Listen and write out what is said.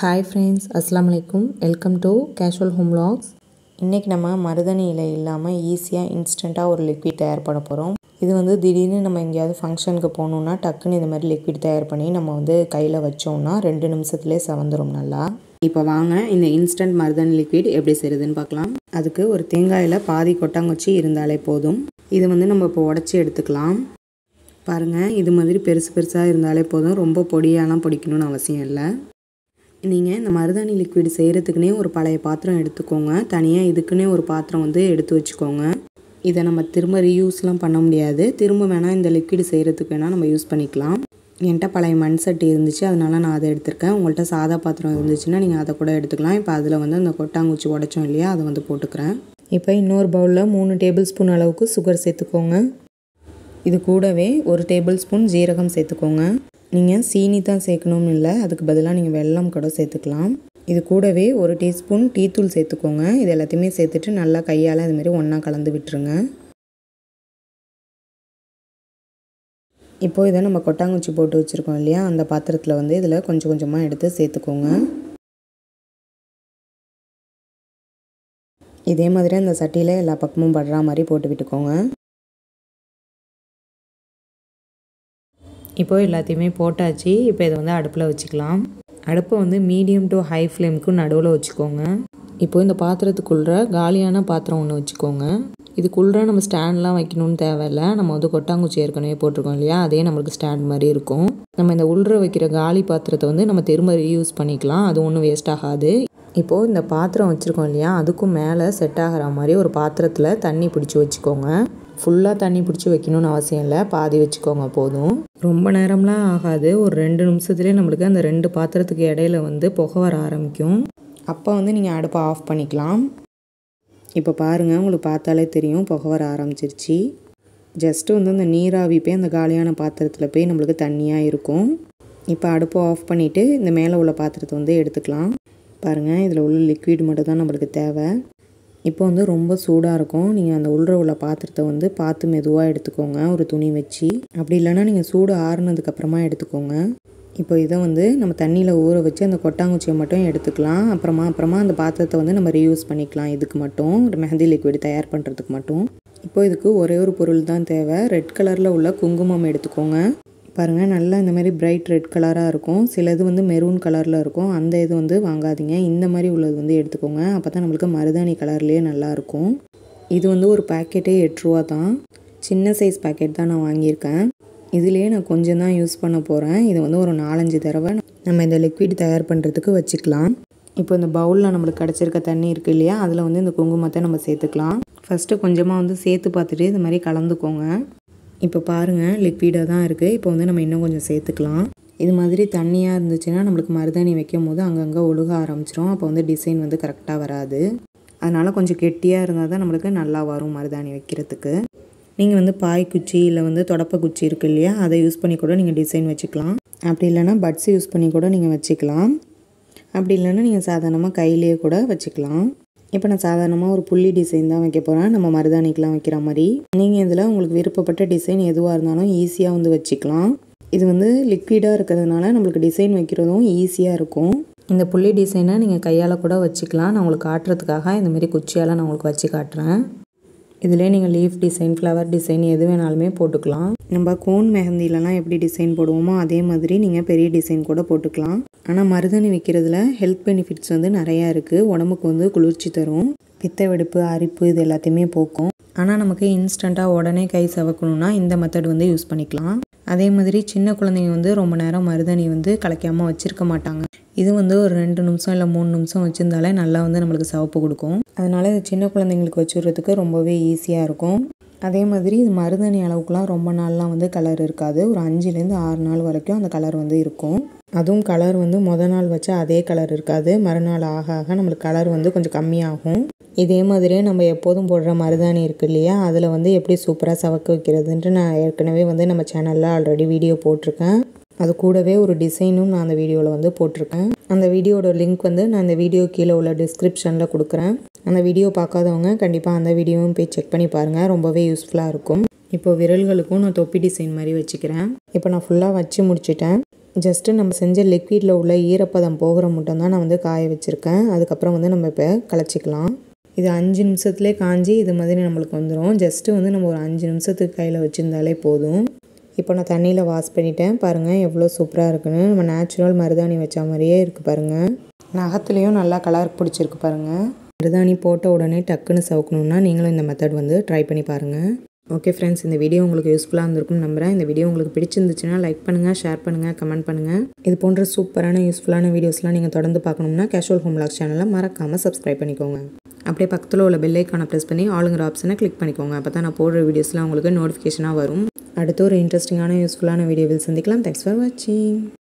hi friends அஸ்லாம் வலைக்கும் welcome to casual home vlogs இன்றைக்கி நம்ம மருதாணி இலை இல்லாமல் ஈஸியாக இன்ஸ்டண்ட்டாக ஒரு லிக்விட் தயார் பண்ண போகிறோம் இது வந்து திடீர்னு நம்ம எங்கேயாவது ஃபங்க்ஷனுக்கு போகணுன்னா டக்குன்னு இந்த மாதிரி லிக்விட் தயார் பண்ணி நம்ம வந்து கையில் வச்சோம்னா ரெண்டு நிமிஷத்துலேயே செவந்துடும் நல்லா இப்போ வாங்க இந்த இன்ஸ்டன்ட் மருதாணி லிக்விட் எப்படி செய்யுதுன்னு பார்க்கலாம் அதுக்கு ஒரு தேங்காயில் பாதி கொட்டாங்குச்சி இருந்தாலே போதும் இது வந்து நம்ம இப்போ உடச்சி எடுத்துக்கலாம் பாருங்கள் இது மாதிரி பெருசு பெருசாக இருந்தாலே போதும் ரொம்ப பொடியாலாம் பொடிக்கணும்னு அவசியம் இல்லை நீங்கள் இந்த மருதாணி லிக்விட் செய்கிறதுக்குனே ஒரு பழைய பாத்திரம் எடுத்துக்கோங்க தனியாக இதுக்குன்னே ஒரு பாத்திரம் வந்து எடுத்து வச்சுக்கோங்க இதை நம்ம திரும்ப ரீயூஸ்லாம் பண்ண முடியாது திரும்ப வேணால் இந்த லிக்விட் செய்கிறதுக்கு வேணால் நம்ம யூஸ் பண்ணிக்கலாம் என்கிட்ட பழைய மண் சட்டி இருந்துச்சு அதனால நான் அதை எடுத்திருக்கேன் உங்கள்கிட்ட சாதா பாத்திரம் இருந்துச்சுன்னா நீங்கள் அதை கூட எடுத்துக்கலாம் இப்போ அதில் வந்து அந்த கொட்டாங்குச்சி உடைச்சோம் இல்லையா அதை வந்து போட்டுக்கிறேன் இப்போ இன்னொரு பவுலில் மூணு டேபிள் ஸ்பூன் அளவுக்கு சுகர் சேர்த்துக்கோங்க இது கூடவே ஒரு டேபிள் ஸ்பூன் ஜீரகம் சேர்த்துக்கோங்க நீங்கள் சீனி தான் சேர்க்கணும்னு இல்லை அதுக்கு பதிலாக நீங்கள் வெல்லம் கூட சேர்த்துக்கலாம் இது கூடவே ஒரு டீஸ்பூன் டீத்தூள் சேர்த்துக்கோங்க இது எல்லாத்தையுமே சேர்த்துட்டு நல்லா கையால் இதுமாரி ஒன்றா கலந்து விட்டுருங்க இப்போது இதை நம்ம கொட்டாங்குச்சி போட்டு வச்சுருக்கோம் இல்லையா அந்த பாத்திரத்தில் வந்து இதில் கொஞ்சம் கொஞ்சமாக எடுத்து சேர்த்துக்கோங்க இதே மாதிரி அந்த சட்டியில் எல்லா பக்கமும் படுற மாதிரி போட்டு விட்டுக்கோங்க இப்போ எல்லாத்தையுமே போட்டாச்சு இப்போ இதை வந்து அடுப்பில் வச்சுக்கலாம் அடுப்பை வந்து மீடியம் டு ஹை ஃப்ளேமுக்கு நடுவில் வச்சுக்கோங்க இப்போ இந்த பாத்திரத்துக்குள்ள காலியான பாத்திரம் ஒன்று வச்சுக்கோங்க இதுக்குள்ளே நம்ம ஸ்டாண்ட்லாம் வைக்கணும்னு தேவையில்ல நம்ம வந்து கொட்டாங்குச்சி ஏற்கனவே போட்டிருக்கோம் இல்லையா அதே நம்மளுக்கு ஸ்டாண்ட் மாதிரி இருக்கும் நம்ம இந்த உள்ள வைக்கிற காலி பாத்திரத்தை வந்து நம்ம திரும்ப ரீயூஸ் பண்ணிக்கலாம் அது ஒன்றும் வேஸ்ட் ஆகாது இப்போது இந்த பாத்திரம் வச்சுருக்கோம் இல்லையா அதுக்கும் மேலே செட் ஆகிற மாதிரி ஒரு பாத்திரத்தில் தண்ணி பிடிச்சி வச்சுக்கோங்க ஃபுல்லாக தண்ணி பிடிச்சி வைக்கணும்னு அவசியம் இல்லை பாதி வச்சுக்கோங்க போதும் ரொம்ப நேரம்லாம் ஆகாது ஒரு ரெண்டு நிமிஷத்துலேயே நம்மளுக்கு அந்த ரெண்டு பாத்திரத்துக்கு இடையில வந்து புகை வர ஆரம்பிக்கும் அப்போ வந்து நீங்கள் அடுப்பை ஆஃப் பண்ணிக்கலாம் இப்போ பாருங்கள் உங்களுக்கு பார்த்தாலே தெரியும் புகை வர ஆரம்பிச்சிருச்சு ஜஸ்ட்டு வந்து அந்த நீராவி போய் அந்த காலியான பாத்திரத்தில் போய் நம்மளுக்கு தண்ணியாக இருக்கும் இப்போ அடுப்பை ஆஃப் பண்ணிவிட்டு இந்த மேலே உள்ள பாத்திரத்தை வந்து எடுத்துக்கலாம் பாருங்கள் இதில் உள்ள லிக்விட் மட்டும் தான் நம்மளுக்கு தேவை இப்போ வந்து ரொம்ப சூடாக இருக்கும் நீங்கள் அந்த உள்ள உள்ள பாத்திரத்தை வந்து பார்த்து மெதுவாக எடுத்துக்கோங்க ஒரு துணி வச்சு அப்படி இல்லைன்னா நீங்கள் சூடு ஆறுனதுக்கப்புறமா எடுத்துக்கோங்க இப்போ இதை வந்து நம்ம தண்ணியில் ஊற வச்சு அந்த கொட்டாங்குச்சியை மட்டும் எடுத்துக்கலாம் அப்புறமா அப்புறமா அந்த பாத்திரத்தை வந்து நம்ம ரீயூஸ் பண்ணிக்கலாம் இதுக்கு மட்டும் ஒரு மெஹந்தி லிக்விட் தயார் பண்ணுறதுக்கு மட்டும் இப்போ இதுக்கு ஒரே ஒரு பொருள் தான் தேவை ரெட் கலரில் உள்ள குங்குமம் எடுத்துக்கோங்க பாருங்கள் நல்லா இந்த மாதிரி பிரைட் ரெட் கலராக இருக்கும் சிலது வந்து மெரூன் கலரில் இருக்கும் அந்த இது வந்து வாங்காதீங்க இந்த மாதிரி உள்ளது வந்து எடுத்துக்கோங்க அப்போ தான் நம்மளுக்கு மருதாணி கலர்லேயே நல்லாயிருக்கும் இது வந்து ஒரு பேக்கெட்டே எட்டு ரூபா தான் சின்ன சைஸ் பேக்கெட் தான் நான் வாங்கியிருக்கேன் இதுலேயே நான் கொஞ்சம் தான் யூஸ் பண்ண போகிறேன் இது வந்து ஒரு நாலஞ்சு தடவை நம்ம இந்த லிக்விட் தயார் பண்ணுறதுக்கு வச்சுக்கலாம் இப்போ இந்த பவுலில் நம்மளுக்கு கிடச்சிருக்க தண்ணி இருக்குது இல்லையா அதில் வந்து இந்த குங்குமத்தை நம்ம சேர்த்துக்கலாம் ஃபஸ்ட்டு கொஞ்சமாக வந்து சேர்த்து பார்த்துட்டு இது மாதிரி கலந்துக்கோங்க இப்போ பாருங்கள் லிக்விடாக தான் இருக்குது இப்போ வந்து நம்ம இன்னும் கொஞ்சம் சேர்த்துக்கலாம் இது மாதிரி தண்ணியாக இருந்துச்சுன்னா நம்மளுக்கு மருதாணி வைக்கும் போது அங்கங்கே ஒழுக ஆரம்பிச்சிரும் அப்போ வந்து டிசைன் வந்து கரெக்டாக வராது அதனால் கொஞ்சம் கெட்டியாக இருந்தால் தான் நம்மளுக்கு நல்லா வரும் மருதாணி வைக்கிறதுக்கு நீங்கள் வந்து பாய் குச்சி இல்லை வந்து தொடப்ப குச்சி இருக்குது இல்லையா அதை யூஸ் பண்ணி கூட நீங்கள் டிசைன் வச்சுக்கலாம் அப்படி இல்லைன்னா பட்ஸ் யூஸ் பண்ணி கூட நீங்கள் வச்சுக்கலாம் அப்படி இல்லைன்னா நீங்கள் சாதாரணமாக கையிலேயே கூட வச்சுக்கலாம் இப்போ நான் சாதாரணமாக ஒரு புள்ளி டிசைன் தான் வைக்க போகிறேன் நம்ம மருதாணிக்கெலாம் வைக்கிற மாதிரி நீங்கள் இதில் உங்களுக்கு விருப்பப்பட்ட டிசைன் எதுவாக இருந்தாலும் ஈஸியாக வந்து வச்சுக்கலாம் இது வந்து லிக்விடாக இருக்கிறதுனால நம்மளுக்கு டிசைன் வைக்கிறதும் ஈஸியாக இருக்கும் இந்த புள்ளி டிசைனை நீங்கள் கையால் கூட வச்சுக்கலாம் நான் உங்களுக்கு காட்டுறதுக்காக இந்தமாரி குச்சியால் நான் உங்களுக்கு வச்சு காட்டுறேன் இதிலே நீங்கள் லீஃப் டிசைன் ஃப்ளவர் டிசைன் எது வேணாலுமே போட்டுக்கலாம் நம்ம கோன் மெஹந்திலலாம் எப்படி டிசைன் போடுவோமோ அதே மாதிரி நீங்கள் பெரிய டிசைன் கூட போட்டுக்கலாம் ஆனால் மருதாணி வைக்கிறதுல ஹெல்த் பெனிஃபிட்ஸ் வந்து நிறையா இருக்குது உடம்புக்கு வந்து குளிர்ச்சி தரும் பித்த வெடிப்பு அரிப்பு இது எல்லாத்தையுமே போக்கும் ஆனால் நமக்கு இன்ஸ்டண்ட்டாக உடனே கை சவக்கணும்னா இந்த மெத்தட் வந்து யூஸ் பண்ணிக்கலாம் அதே மாதிரி சின்ன குழந்தைங்க வந்து ரொம்ப நேரம் மருதாணி வந்து கலைக்காமல் வச்சுருக்க மாட்டாங்க இது வந்து ஒரு ரெண்டு நிமிஷம் இல்லை மூணு நிமிஷம் வச்சுருந்தாலே நல்லா வந்து நம்மளுக்கு சிவப்பு கொடுக்கும் அதனால் இது சின்ன குழந்தைங்களுக்கு வச்சுடுறதுக்கு ரொம்பவே ஈஸியாக இருக்கும் அதே மாதிரி இது மருதாணி அளவுக்குலாம் ரொம்ப நாள்லாம் வந்து கலர் இருக்காது ஒரு அஞ்சுலேருந்து ஆறு நாள் வரைக்கும் அந்த கலர் வந்து இருக்கும் அதுவும் கலர் வந்து முத நாள் வச்சா அதே கலர் இருக்காது மறுநாள் ஆக ஆக நம்மளுக்கு கலர் வந்து கொஞ்சம் கம்மியாகும் இதே மாதிரியே நம்ம எப்போதும் போடுற மருதாணி இருக்கு இல்லையா அதில் வந்து எப்படி சூப்பராக சவக்க வைக்கிறதுன்ட்டு நான் ஏற்கனவே வந்து நம்ம சேனலில் ஆல்ரெடி வீடியோ போட்டிருக்கேன் அது கூடவே ஒரு டிசைனும் நான் அந்த வீடியோவில் வந்து போட்டிருக்கேன் அந்த வீடியோட லிங்க் வந்து நான் இந்த வீடியோ கீழே உள்ள டிஸ்கிரிப்ஷனில் கொடுக்குறேன் அந்த வீடியோ பார்க்காதவங்க கண்டிப்பாக அந்த வீடியோவும் போய் செக் பண்ணி பாருங்கள் ரொம்பவே யூஸ்ஃபுல்லாக இருக்கும் இப்போ விரல்களுக்கும் நான் தொப்பி டிசைன் மாதிரி வச்சுக்கிறேன் இப்போ நான் ஃபுல்லாக வச்சு முடிச்சிட்டேன் ஜஸ்ட்டு நம்ம செஞ்ச லிக்விடில் உள்ள ஈரப்பதம் போகிற மட்டும் தான் நான் வந்து காய வச்சுருக்கேன் அதுக்கப்புறம் வந்து நம்ம இப்போ கலச்சிக்கலாம் இது அஞ்சு நிமிஷத்துலேயே காஞ்சி இது மாதிரி நம்மளுக்கு வந்துடும் ஜஸ்ட்டு வந்து நம்ம ஒரு அஞ்சு நிமிஷத்துக்கு கையில் வச்சுருந்தாலே போதும் இப்போ நான் தண்ணியில் வாஷ் பண்ணிட்டேன் பாருங்கள் எவ்வளோ சூப்பராக இருக்குன்னு நம்ம நேச்சுரல் மருதாணி வச்ச மாதிரியே இருக்குது பாருங்கள் நகத்துலேயும் நல்லா கலர் பிடிச்சிருக்கு பாருங்கள் மருதாணி போட்ட உடனே டக்குன்னு சவுக்கணுன்னா நீங்களும் இந்த மெத்தட் வந்து ட்ரை பண்ணி பாருங்கள் ஓகே ஃப்ரெண்ட்ஸ் இந்த வீடியோ உங்களுக்கு யூஸ்ஃபுல்லாக இருந்திருக்கும்னு நம்புகிறேன் இந்த வீடியோ உங்களுக்கு பிடிச்சிருந்துச்சுன்னா லைக் பண்ணுங்கள் ஷேர் பண்ணுங்கள் கமெண்ட் பண்ணுங்கள் இது போன்ற சூப்பரான யூஸ்ஃபுல்லான வீடியோஸ்லாம் நீங்கள் தொடர்ந்து பார்க்கணும்னா கேஷுவல் ஹோம் லாக்ஸ் சேனலை மறக்காமல் சப்ஸ்கிரைப் பண்ணிக்கோங்க அப்படியே பக்கத்தில் உள்ள பெல் ஐக்கானை ப்ரெஸ் பண்ணி ஆளுங்கிற ஆப்ஷனை கிளிக் பண்ணிக்கோங்க அப்போ தான் நான் போடுற வீடியோஸ்லாம் உங்களுக்கு நோட்டிஃபிகேஷனாக வரும் அடுத்து ஒரு இன்ட்ரெஸ்டிங்கான யூஸ்ஃபுல்லான வீடியோவில் சந்திக்கலாம் தேங்க்ஸ் ஃபார் வாட்சிங்